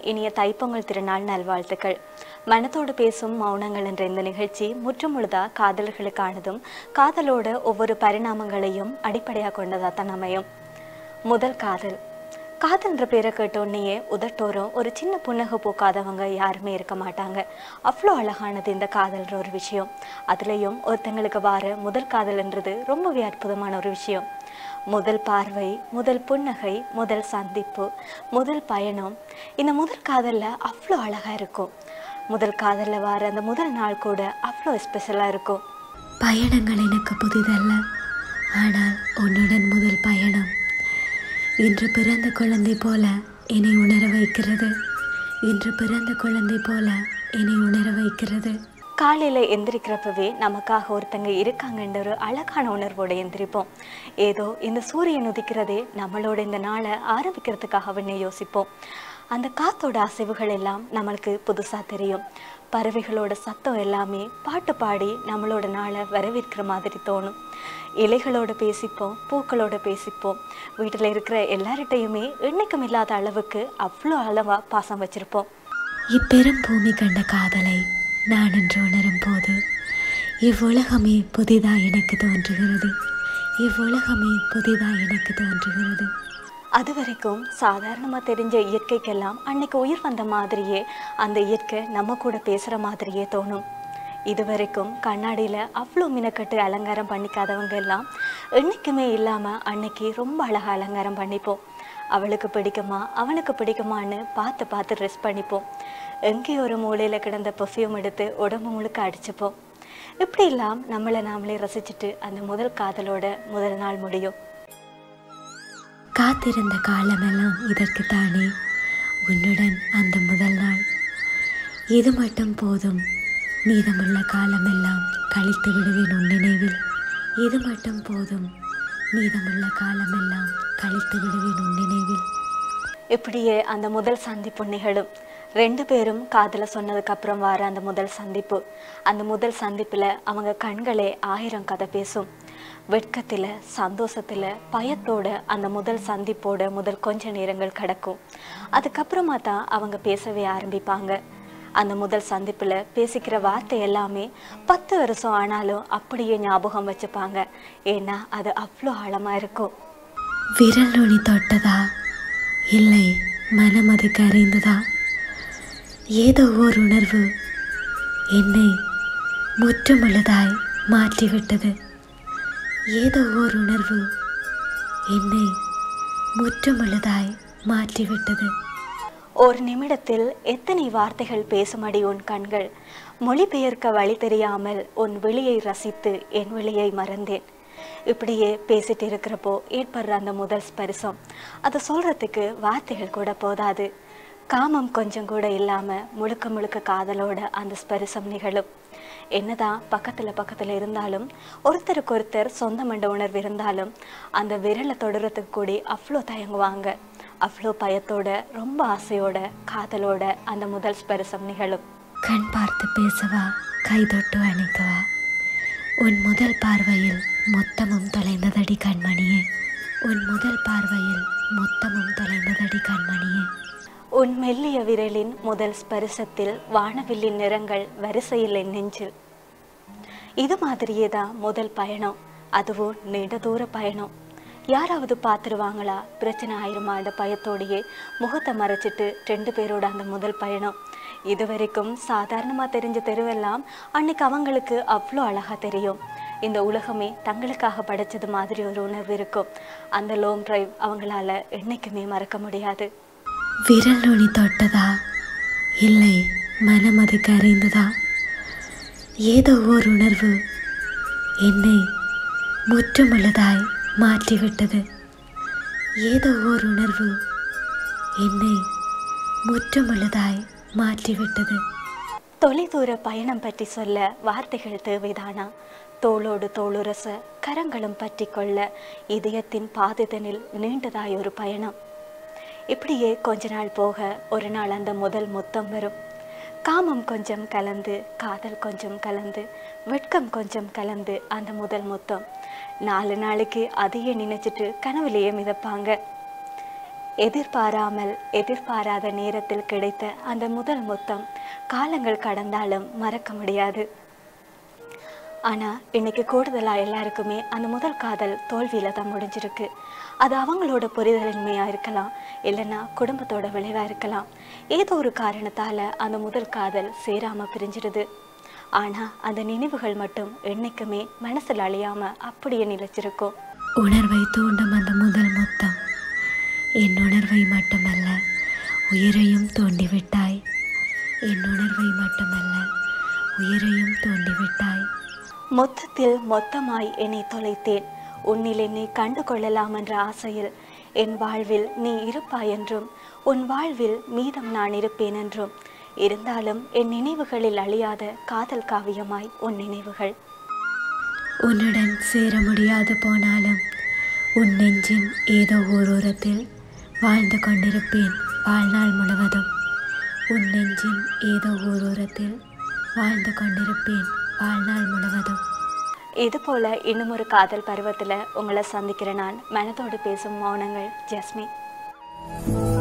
இனிய தைப்பொங்கல் திருநாள் நல்வாழ்த்துக்கள் மனத்தோடு பேசும் மௌனங்கள் என்ற இந்த நிகழ்ச்சி முற்றுமுழுதா காதலர்களுக்கானதும் காதலோட ஒவ்வொரு பரிணாமங்களையும் அடிப்படையாக கொண்டதா தான் அமையும் முதல் காதல் காதல்ன்ற பேரை கேட்டோடனேயே உதட்டோரம் ஒரு சின்ன புன்னகை பூக்காதவங்க யாருமே இருக்க மாட்டாங்க அவ்வளோ அழகானது இந்த காதல்ன்ற ஒரு விஷயம் அதுலேயும் ஒருத்தங்களுக்கு வார முதல் காதல்ன்றது ரொம்பவே அற்புதமான ஒரு விஷயம் முதல் பார்வை முதல் புன்னகை முதல் சந்திப்பு முதல் பயணம் இந்த முதல் காதலில் அவ்வளோ அழகாக இருக்கும் முதல் காதலில் வர அந்த முதல் நாள் கூட அவ்வளோ ஸ்பெஷலாக இருக்கும் பயணங்கள் எனக்கு புதிதல்ல ஆனால் உன்னுடன் முதல் பயணம் இன்று பிறந்த குழந்தை போல என்னை உணர வைக்கிறது இன்று பிறந்த குழந்தை போல என்னை உணர வைக்கிறது காலையில் எந்திரிக்கிறப்பவே நமக்காக ஒருத்தங்க இருக்காங்கன்ற ஒரு அழகான உணர்வோடு எந்திரிப்போம் ஏதோ இந்த சூரியன் உதிக்கிறதே நம்மளோட இந்த நாளை ஆரம்பிக்கிறதுக்காகவே யோசிப்போம் அந்த காத்தோட அசைவுகள் எல்லாம் நம்மளுக்கு புதுசாக தெரியும் பறவைகளோட சத்தம் எல்லாமே பாட்டு பாடி நம்மளோட நாளை வரவேற்கிற மாதிரி தோணும் இலைகளோட பேசிப்போம் பூக்களோட பேசிப்போம் வீட்டில் இருக்கிற எல்லார்கிட்டையுமே எண்ணிக்கம் இல்லாத அளவுக்கு அவ்வளோ அளவாக பாசம் வச்சுருப்போம் இப்பெரும் பூமி கண்ட காதலை நான் என்று உணரும் போது இவ்வுலகமே புதிதா எனக்கு தோன்றுகிறது இவ்வுலகமே புதிதா எனக்கு தோன்றுகிறது அது வரைக்கும் சாதாரணமாக தெரிஞ்ச இயற்கைக்கெல்லாம் அன்னைக்கு உயிர் வந்த மாதிரியே அந்த இயற்கை நம்ம கூட பேசுகிற மாதிரியே தோணும் இது வரைக்கும் கண்ணாடியில் அவ்வளோ மினக்கட்டு அலங்காரம் பண்ணிக்காதவங்க எல்லாம் என்றைக்குமே இல்லாமல் அன்னைக்கு ரொம்ப அழகாக அலங்காரம் பண்ணிப்போம் அவளுக்கு பிடிக்குமா அவனுக்கு பிடிக்குமான்னு பார்த்து பார்த்து ட்ரெஸ் பண்ணிப்போம் எங்கேயோ ஒரு மூலையில் கிடந்த பெர்ஃப்யூம் எடுத்து உடம்பு முழுக்க அடிச்சுப்போம் இப்படியெல்லாம் நம்மளை நாமளே ரசிச்சுட்டு அந்த முதல் காதலோட முதல் நாள் முடியும் காத்திருந்த காலமெல்லாம் இதற்கு தானே உன்னுடன் அந்த முதல் நாள் இது மட்டும் போதும் மீதமுள்ள காலமெல்லாம் கழித்து விடுவேன் உன் நினைவில் இது மட்டும் போதும் மீதமுள்ள காலமெல்லாம் கழித்து விடுவேன் உன் நினைவில் இப்படியே அந்த முதல் சந்திப்பு நிகழும் ரெண்டு பேரும் காதல சொன்னதுக்கு அப்புறம் வர அந்த முதல் சந்திப்பு அந்த முதல் சந்திப்புல அவங்க கண்களே ஆயிரம் கதை பேசும் வெட்கத்துல சந்தோஷத்துல பயத்தோட அந்த முதல் சந்திப்போட முதல் கொஞ்ச நேரங்கள் கிடக்கும் அதுக்கப்புறமா தான் அவங்க பேசவே ஆரம்பிப்பாங்க அந்த முதல் சந்திப்புல பேசிக்கிற வார்த்தை எல்லாமே பத்து வருஷம் ஆனாலும் அப்படியே ஞாபகம் வச்சுப்பாங்க ஏன்னா அது அவ்வளோ ஆழமா இருக்கும் விரல் நுனி தொட்டதா இல்லை மனம் அது கரைந்ததா ஏதோ ஓர் உணர்வு என்னை முற்றுமுழுதாய் மாற்றிவிட்டது ஏதோ ஓர் உணர்வு என்னை முற்றுமுழுதாய் மாற்றிவிட்டது ஒரு நிமிடத்தில் எத்தனை வார்த்தைகள் பேசுமடி உன் கண்கள் மொழிபெயர்க்க வழி தெரியாமல் உன் விழியை ரசித்து என் விழியை மறந்தேன் இப்படியே பேசிட்டு இருக்கிறப்போ ஏற்படுற அந்த முதல் ஸ்பரிசம் அதை சொல்றதுக்கு வார்த்தைகள் கூட போதாது காமம் கொஞ்சம் கூட இல்லாம முழுக்க முழுக்க காதலோட அந்த ஸ்பரிசம் நிகழும் என்னதான் பக்கத்துல பக்கத்துல இருந்தாலும் ஒருத்தருக்கு ஒருத்தர் சொந்த மண்ட உணர்வு இருந்தாலும் அந்த விரலை தொடரத்துக்கு கூடி அவ்வளோ தயங்குவாங்க அவ்வளோ பயத்தோட ரொம்ப ஆசையோட காதலோட அந்த முதல் ஸ்பரிசம் நிகழும் கண் பார்த்து பேசவா கை தொட்டு அணைக்கவா உன் முதல் பார்வையில் மொத்தமும் தொலைந்ததடி கண்மணியே உன் முதல் பார்வையில் மொத்தமும் தொலைந்ததடி கண்மணியே உன் மெல்லிய விரலின் முதல் ஸ்பரிசத்தில் வானவில்லின் நிறங்கள் வரிசையில் என் நெஞ்சில் இது மாதிரியே தான் முதல் பயணம் அதுவும் நீண்ட தூர பயணம் யாராவது பார்த்துருவாங்களா பிரச்சனை ஆயிருமான்ற பயத்தோடையே முகத்தை மறைச்சிட்டு ரெண்டு பேரோட அந்த முதல் பயணம் இது வரைக்கும் சாதாரணமாக தெரிஞ்ச தெருவெல்லாம் அன்னைக்கு அவங்களுக்கு அவ்வளோ அழகாக தெரியும் இந்த உலகமே தங்களுக்காக படைச்சது மாதிரி ஒரு உணர்வு இருக்கும் அந்த லாங் டிரைவ் அவங்களால என்னைக்குமே மறக்க முடியாது விரல் நுனி தொட்டதா இல்லை மனம் அது கரைந்ததா ஏதோ ஓர் உணர்வு என்னை முற்றுமுழுதாய் மாற்றிவிட்டது ஏதோ ஓர் உணர்வு என்னை முற்றுமுழுதாய் மாற்றிவிட்டது தொலைதூர பயணம் பற்றி சொல்ல வார்த்தைகள் தேவைதானா தோளோடு தோளுரச கரங்களும் பற்றி கொள்ள இதயத்தின் பாததனில் நீண்டதாய் ஒரு பயணம் இப்படியே கொஞ்ச நாள் போக ஒரு நாள் அந்த முதல் முத்தம் வரும் காமம் கொஞ்சம் கலந்து காதல் கொஞ்சம் கலந்து வெட்கம் கொஞ்சம் கலந்து அந்த முதல் முத்தம் நாலு நாளைக்கு அதையே நினைச்சிட்டு கனவுலேயே மிதப்பாங்க எதிர்பாராமல் எதிர்பாராத நேரத்தில் கிடைத்த அந்த முதல் முத்தம் காலங்கள் கடந்தாலும் மறக்க முடியாது ஆனா இன்னைக்கு கூடுதலா எல்லாருக்குமே அந்த முதல் காதல் தோல்வியில தான் முடிஞ்சிருக்கு அது அவங்களோட புரிதலின்மையா இருக்கலாம் இல்லைன்னா குடும்பத்தோட விளைவா இருக்கலாம் ஏதோ ஒரு காரணத்தால அந்த முதல் காதல் சேராம பிரிஞ்சிடுது ஆனா அந்த நினைவுகள் மட்டும் என்னைக்குமே மனசுல அழியாம அப்படியே நிலைச்சிருக்கும் உணர்வை தூண்டும் அந்த முதல் முத்தம் என் உணர்வை மட்டுமல்ல உயிரையும் தூண்டிவிட்டாய் என் உணர்வை மட்டுமல்ல உயிரையும் தூண்டிவிட்டாய் மொத்தத்தில் மொத்தமாய் என்னை தொலைத்தேன் உன்னில் என்னை கண்டு கொள்ளலாம் என்ற ஆசையில் என் வாழ்வில் நீ இருப்பாய் என்றும் உன் வாழ்வில் மீதம் நான் இருப்பேன் என்றும் இருந்தாலும் என் நினைவுகளில் அழியாத காதல் காவியமாய் உன் நினைவுகள் உன்னுடன் சேர முடியாது போனாலும் உன் நெஞ்சின் ஏதோ ஓரோரத்தில் வாழ்ந்து கொண்டிருப்பேன் வாழ்நாள் முழுவதும் உன் நெஞ்சின் ஏதோ ஓரோரத்தில் வாழ்ந்து கொண்டிருப்பேன் வாழ்நாள் முழுவதும் இது போல இன்னும் ஒரு காதல் பருவத்துல உங்களை சந்திக்கிற நான் மனதோடு பேசும் மௌனங்கள் ஜஸ்மி